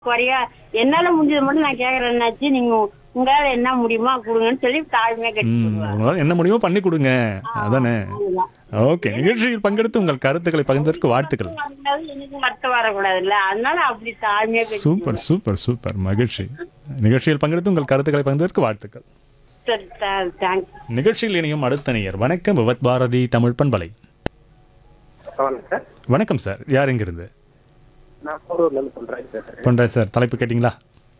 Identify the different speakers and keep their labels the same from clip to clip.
Speaker 1: குறையா என்னால முடிஞ்சது மட்டும் நான் கேக்குறேன் என்னாச்சு நீங்க உங்களால என்ன முடியுமா கொடுங்கன்னு சொல்லி தாழ்மையா கட்டி
Speaker 2: ம்,
Speaker 1: கொடுவாங்க
Speaker 2: உங்களால என்ன முடியுமோ பண்ணி கொடுங்க அதானே ஓகே நிகழ்ச்சியில் பங்கெடுத்து உங்கள் கருத்துக்களை பகிர்ந்ததற்கு வாழ்த்துக்கள்
Speaker 1: வரக்கூடாது, எனக்கு மட்டும் வரக்கூடாதுல்ல அதனால அப்படி தாழ்மையா கட்டி
Speaker 2: சூப்பர் சூப்பர் சூப்பர் மகிழ்ச்சி நிகழ்ச்சியில் பங்கெடுத்து உங்கள் கருத்துக்களை பகிர்ந்ததற்கு வாழ்த்துக்கள்
Speaker 1: சரி தேங்க்ஸ்
Speaker 2: நிகழ்ச்சியில் இணையும் அடுத்த நேயர் வணக்கம் விவத் பாரதி தமிழ் பண்பலை
Speaker 3: வணக்கம் சார்
Speaker 2: வணக்கம் சார் யார் எங்கிருந்து
Speaker 3: நான் போரூர்லேருந்து சொல்கிறேன் பேசுகிறேன்
Speaker 2: பண்றேன் சார் தலைப்பு கேட்டிங்களா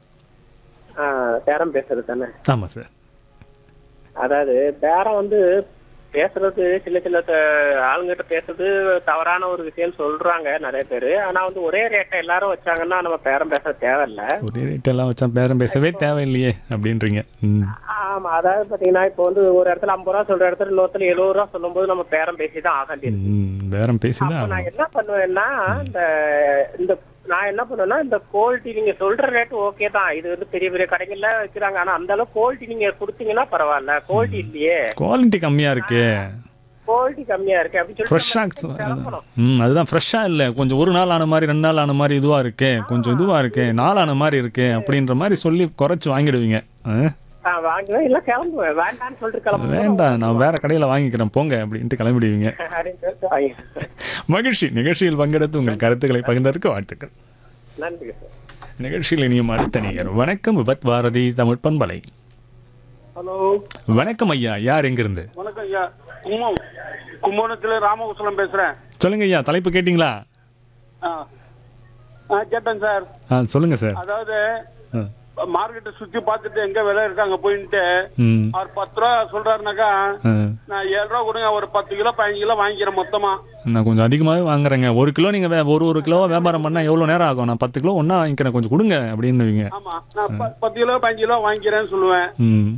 Speaker 3: பேரம் பேசுறது தானே
Speaker 2: ஆமாம் சார்
Speaker 3: அதாவது பேரம் வந்து பேசுறது சில சில த- ஆளுங்கிட்ட பேசுறது தவறான ஒரு விஷயம் சொல்றாங்க நிறைய பேர் ஆனா வந்து ஒரே ரேட்டை எல்லாரும் வச்சாங்கன்னா நம்ம பேரம் பேச தேவையில்ல
Speaker 2: ஒரே ரேட் எல்லாம் வச்சா பேரம் பேசவே தேவையில்லையே அப்படின்றீங்க ம்
Speaker 3: ஆமா அதாவது பாத்தீங்கன்னா இப்போ வந்து ஒரு இடத்துல ஐம்பது ரூபா சொல்ற இடத்துல இன்னொருத்தர் எழுபது ரூபா சொல்லும்போது நம்ம பேரம் பேசி தான் ஆக வேண்டியது
Speaker 2: ம், பேரம் பேசிதான்
Speaker 3: அப்ப நான் என்ன பண்ணுவேன்னா இந்த இந்த நான் என்ன பண்ணுவேன்னா இந்த குவாலிட்டி நீங்க சொல்ற ரேட் ஓகே தான் இது வந்து பெரிய பெரிய கடைகள்ல வைக்கிறாங்க ஆனா அந்த அளவுக்கு குவாலிட்டி நீங்க கொடுத்தீங்கன்னா பரவாயில்ல குவாலிட்டி இல்லையே
Speaker 2: குவாலிட்டி கம்மியாக இருக்கே
Speaker 3: குவாலிட்டி கம்மியா இருக்கு அப்படின்னு
Speaker 2: ஃப்ரெஷ்ஷாக
Speaker 3: சொல்லிட்டு கிளம்பணும்.
Speaker 2: ம் அதுதான் ஃப்ரெஷ்ஷாக இல்லை கொஞ்சம் ஒரு நாள் ஆன மாதிரி ரெண்டு நாள் ஆன மாதிரி இதுவாக இருக்கே கொஞ்சம் இதுவாக இருக்கே நாள் ஆன மாதிரி இருக்கே அப்படின்ற மாதிரி சொல்லி குறைச்சி வாங்கிடுவீங்க ஆ?
Speaker 3: நான் வாங்குவேன் இல்ல கிளம்புவேன் வேண்டாம்னு சொல்லிட்டு கிளம்புவேன்
Speaker 2: வேண்டாம் நான் வேற கடையில் வாங்கிக்கிறேன் போங்க அப்படின்ட்டு கிளம்பிடுவீங்க
Speaker 3: அப்படின்னு சொல்லிட்டு வாங்கிடுவேன்.
Speaker 2: மகிழ்ச்சி நிகழ்ச்சியில் பங்கெடுத்து உங்கள் கருத்துக்களை பகிர்ந்ததற்கு வாழ்த்துக்கள்
Speaker 3: நன்றி சார்
Speaker 2: நிகழ்ச்சியில் இனியும் அடுத்த நேயர் வணக்கம் விபத் பாரதி தமிழ் பண்பலை
Speaker 4: ஹலோ
Speaker 2: வணக்கம் ஐயா யார் எங்கிருந்து
Speaker 4: வணக்கம் ஐயா கும்பம் கும்பகோணத்துல ராமகுசலம் பேசுறேன்
Speaker 2: சொல்லுங்க ஐயா தலைப்பு கேட்டிங்களா
Speaker 4: ஆ ஆ கேட்டேன் சார்
Speaker 2: ஆ சொல்லுங்க சார்
Speaker 4: அதாவது
Speaker 2: ஆ.
Speaker 4: மார்க்கெட்டை சுத்தி பார்த்துட்டு எங்க விலை இருக்காங்க போயிட்டு
Speaker 2: ம்
Speaker 4: அவர் பத்து ரூபா சொல்றாருனாக்கா
Speaker 2: ஆ.
Speaker 4: நான் ஏழு ரூபா கொடுங்க ஒரு பத்து கிலோ பதினஞ்சு கிலோ வாங்கிக்கிறேன் மொத்தமா
Speaker 2: நான் கொஞ்சம் அதிகமாகவே வாங்குறேங்க ஒரு கிலோ நீங்கள் வே ஒரு ஒரு கிலோ வியாபாரம் பண்ணால் எவ்வளோ நேரம் ஆகும் நான் பத்து கிலோ ஒன்றா வாங்கிக்கிறேன் கொஞ்சம் கொடுங்க அப்படின்னுவீங்க
Speaker 4: ஆமா நான் ப- பத்து கிலோ பதினஞ்சு கிலோ வாங்கிக்கிறேன்னு சொல்லுவேன்
Speaker 2: ம்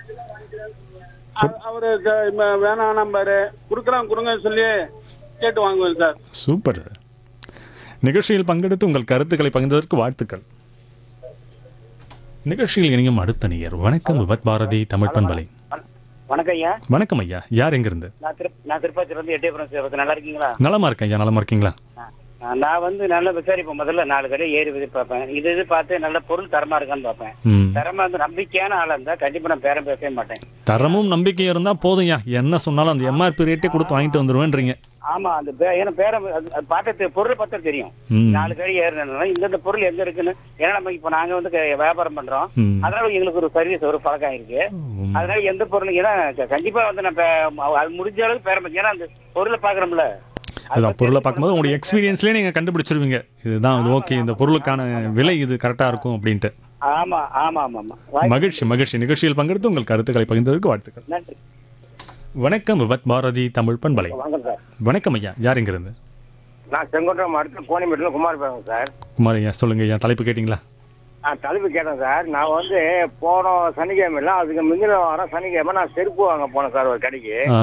Speaker 4: அ- அவரு ச- ம- வேணாம் நம்பாரு கொடுக்குறான் கொடுங்கன்னு சொல்லி கேட்டு வாங்குவேன் சார்
Speaker 2: சூப்பர் நிகழ்ச்சியில் பங்கெடுத்து உங்கள் கருத்துக்களை பகிர்ந்ததற்கு வாழ்த்துக்கள் நிகழ்ச்சியில் இணையும் அடுத்த நேயர் வணக்கம் விபத் பாரதி தமிழ் பண்பலை
Speaker 5: வணக்கம் ஐயா
Speaker 2: வணக்கம் ஐயா யார் எங்கிருந்து
Speaker 5: நான் திரு நான் திருப்பாச்சியில இருந்து எட்டயபுரம் சேவத்து நல்லா இருக்கீங்களா
Speaker 2: நலமா இருக்கேன் ஐயா நலமா இருக்கீங்களா
Speaker 5: ஆ, நான் வந்து நல்லா விசாரிப்பேன் முதல்ல நாலு கடை ஏறி விதி பார்ப்பேன் இது இது பார்த்து நல்ல பொருள் தரமா இருக்கான்னு பார்ப்பேன்
Speaker 2: ம்
Speaker 5: தரமா வந்து நம்பிக்கையான ஆளா இருந்தா கண்டிப்பா நான் பேரம் பேசவே மாட்டேன்
Speaker 2: தரமும் நம்பிக்கையும் இருந்தால் போதும்யா என்ன சொன்னாலும் அந்த எம்ஆர்பி ரேட்டே கொடுத்து வாங்கிட்டு வந்துருவேன்றீங்க
Speaker 5: ஆமா அந்த பே- ஏன்னா பேரம் அது- அது பார்த்து பொருள் பார்த்தா தெரியும்
Speaker 2: ம்
Speaker 5: நாலு கடை ஏறினா இந்தந்த பொருள் எங்க இருக்குன்னு ஏன்னா நம்ம இப்ப நாங்க வந்து க- வியாபாரம் பண்றோம்
Speaker 2: ம்
Speaker 5: அதனால எங்களுக்கு ஒரு சர்வீஸ் ஒரு பழக்கம் இருக்கு
Speaker 2: ம்.
Speaker 5: அதனால எந்த பொருள் ஏன்னா க- கண்டிப்பா வந்து நான் பே- அது முடிஞ்ச அளவுக்கு பேரம் பேச- ஏன்னா அந்த பொருளை பாக்குறோம்ல
Speaker 2: அதான் பொருளை பார்க்கும்போது உங்களுடைய எக்ஸ்பீரியன்ஸ்லேயே நீங்கள் கண்டுபிடிச்சிருவீங்க இதுதான் இது ஓகே இந்த பொருளுக்கான விலை இது கரெக்டாக இருக்கும் அப்படின்ட்டு
Speaker 5: ஆமா ஆமா ஆமா ஆமா வாய்-
Speaker 2: மகிழ்ச்சி மகிழ்ச்சி நிகழ்ச்சியில் பங்கெடுத்து உங்கள் கருத்துக்களை பகிர்ந்ததற்கு வாழ்த்துக்கள்
Speaker 5: நன்றி
Speaker 2: வணக்கம் விபத் பாரதி தமிழ் பண்பலை
Speaker 5: வணக்கம் சார்
Speaker 2: வணக்கம் ஐயா யார் எங்கிருந்து
Speaker 3: நான் செங்கோட்டம் அடுத்து கோணிமேட்டில் குமார் பேசுறேன் சார்
Speaker 2: குமார் ஐயா சொல்லுங்க ஐயா தலைப்பு கேட்டிங்களா
Speaker 3: நான் தலைப்பு கேட்டேன் சார் நான் வந்து போன சனிக்கிழமைல அதுக்கு முந்தின வாரம் சனிக்கிழமை நான் செருப்பு வாங்க போனேன் சார் ஒரு கடைக்கு
Speaker 2: ஆ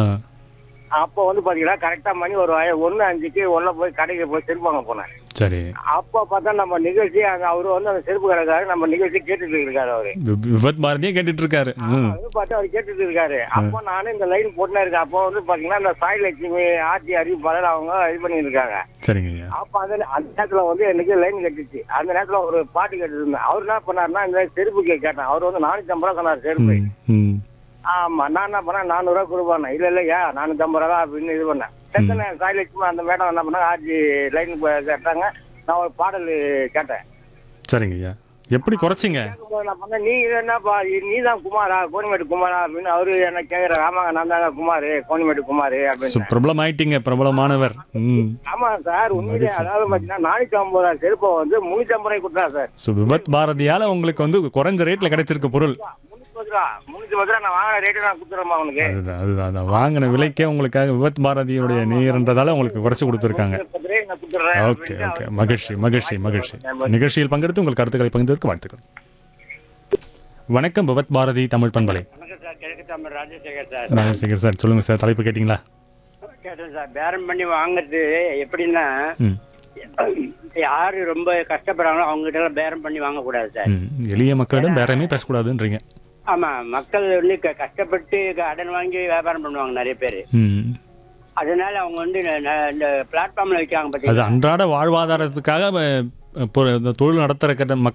Speaker 3: அப்போ வந்து பாத்தீங்கன்னா கரெக்டா மணி ஒரு ஒன்னு அஞ்சுக்கு உள்ள போய் கடைக்கு போய் செருப்பு வாங்க போனேன்
Speaker 2: சரி
Speaker 3: அப்போ பார்த்தா நம்ம நிகழ்ச்சி அங்க அவரு வந்து அந்த செருப்பு கடைக்காரு நம்ம நிகழ்ச்சி கேட்டுட்டு இருக்காரு அவரு
Speaker 2: வி- விபத் பாரதியே கேட்டுட்டு இருக்காரு ம்
Speaker 3: அது பார்த்து அவர் கேட்டுட்டு இருக்காரு அப்போ நானும் இந்த லைன் போட்டுனே இருக்கேன் அப்போ வந்து பாத்தீங்கன்னா இந்த சாய் லட்சுமி ஆர்த்தி அறிவிப்பாளர் அவங்க இது பண்ணிட்டு இருக்காங்க
Speaker 2: சரிங்க ஐயா
Speaker 3: அப்ப அந்த அந்த நேரத்துல வந்து எனக்கு லைன் கட்டிச்சு அந்த நேரத்துல ஒரு பாட்டு கேட்டு இருந்தேன் அவர் என்ன பண்ணாருன்னா இந்த செருப்பு கே- கேட்டேன் அவர் வந்து நானூத்தி ஐம்பது ரூபா சொன்னார் செருப்பு
Speaker 2: ம் ம்
Speaker 3: ஆமா நான் என்ன பண்ணேன் நானூறு ரூபா கொடுப்பானே இல்ல இல்லையா நானூத்தி ஐம்பது ரூபா அப்படின்னு இது பண்ணேன் டக்குன்னு சாய் லட்சுமி அந்த மேடம் என்ன பண்ணாங்க ஆர்ஜி லைன் கேட்டாங்க நான் ஒரு பாடல் கேட்டேன்
Speaker 2: சரிங்க ஐயா எப்படி குறைச்சிங்க
Speaker 3: கேட்கும்போது நான் பண்ணேன் நீ இது என்னப்பா நீ தான் குமாரா கோணிமேட்டு குமாரா அப்படின்னு அவரு என்ன கேக்குறாரு ஆமாங்க நான் தாங்க குமார் கோணிமேட்டு குமார்
Speaker 2: சு-
Speaker 3: அப்படின்னு
Speaker 2: பிரபலம் ஆயிட்டீங்க பிரபலமானவர் ம்
Speaker 3: ஆமா சார் உண்மையிலே அதாவது பாத்தீங்கன்னா நானூத்தி ஐம்பது ரூபா செருப்பை வந்து முன்னூத்தி ஐம்பது ரூபாய்க்கு கொடுத்தா சார்
Speaker 2: ஸோ விபத் பாரதியால உங்களுக்கு வந்து குறைஞ்ச ரேட்ல கிடைச்சிருக்கு பொருள்
Speaker 3: முன்னூத்தி பத்து ரூபா முன்னூத்தி பத்து ரூபா நான் வாங்கின ரேட்டு நான் கொடுத்துறேன் அவனுக்கு
Speaker 2: அதுதான் அதுதான் அதான் வாங்கின விலைக்கே உங்களுக்காக விபத் பாரதியுடைய நேயர்ன்றதால உங்களுக்கு குறைச்சு கொடுத்துருக்காங்க
Speaker 3: பத்து ரூபாய் நான் கொடுத்துறேன்
Speaker 2: ஓகே ஓகே மகிழ்ச்சி மகிழ்ச்சி மகிழ்ச்சி நிகழ்ச்சியில் பங்கெடுத்து உங்கள் கருத்துக்களை பகிர்ந்ததற்கு வாழ்த்துக்கள் வணக்கம் விபத் பாரதி தமிழ் பண்பலை
Speaker 5: வணக்கம் சார் கிழக்கு தமிழ் ராஜசேகர் சார்
Speaker 2: ராஜசேகர் சார் சொல்லுங்க சார் தலைப்பு கேட்டிங்களா
Speaker 5: கேட்டேன் சார் பேரம் பண்ணி வாங்குறது எப்படின்னா
Speaker 2: ம்
Speaker 5: யாரு ரொம்ப கஷ்டப்படுறாங்களோ அவங்க கிட்ட எல்லாம் பேரம் பண்ணி வாங்கக்கூடாது சார்
Speaker 2: ம் எளிய மக்களிடம் பேரமே பேசக்கூடாதுன்றீங்க
Speaker 5: ஆமா மக்கள் வந்து க- கஷ்டப்பட்டு கடன் வாங்கி வியாபாரம் பண்ணுவாங்க நிறைய பேர்
Speaker 2: ம்
Speaker 5: அதனால அவங்க வந்து ந- ந- இந்த பிளாட்ஃபார்ம்ல வைக்காங்க
Speaker 2: அது
Speaker 5: பார்த்தீங்களா
Speaker 2: அன்றாட வாழ்வாதாரத்துக்காக அஹ், இப்போ இந்த தொழில் நடத்துகிற மக்கள்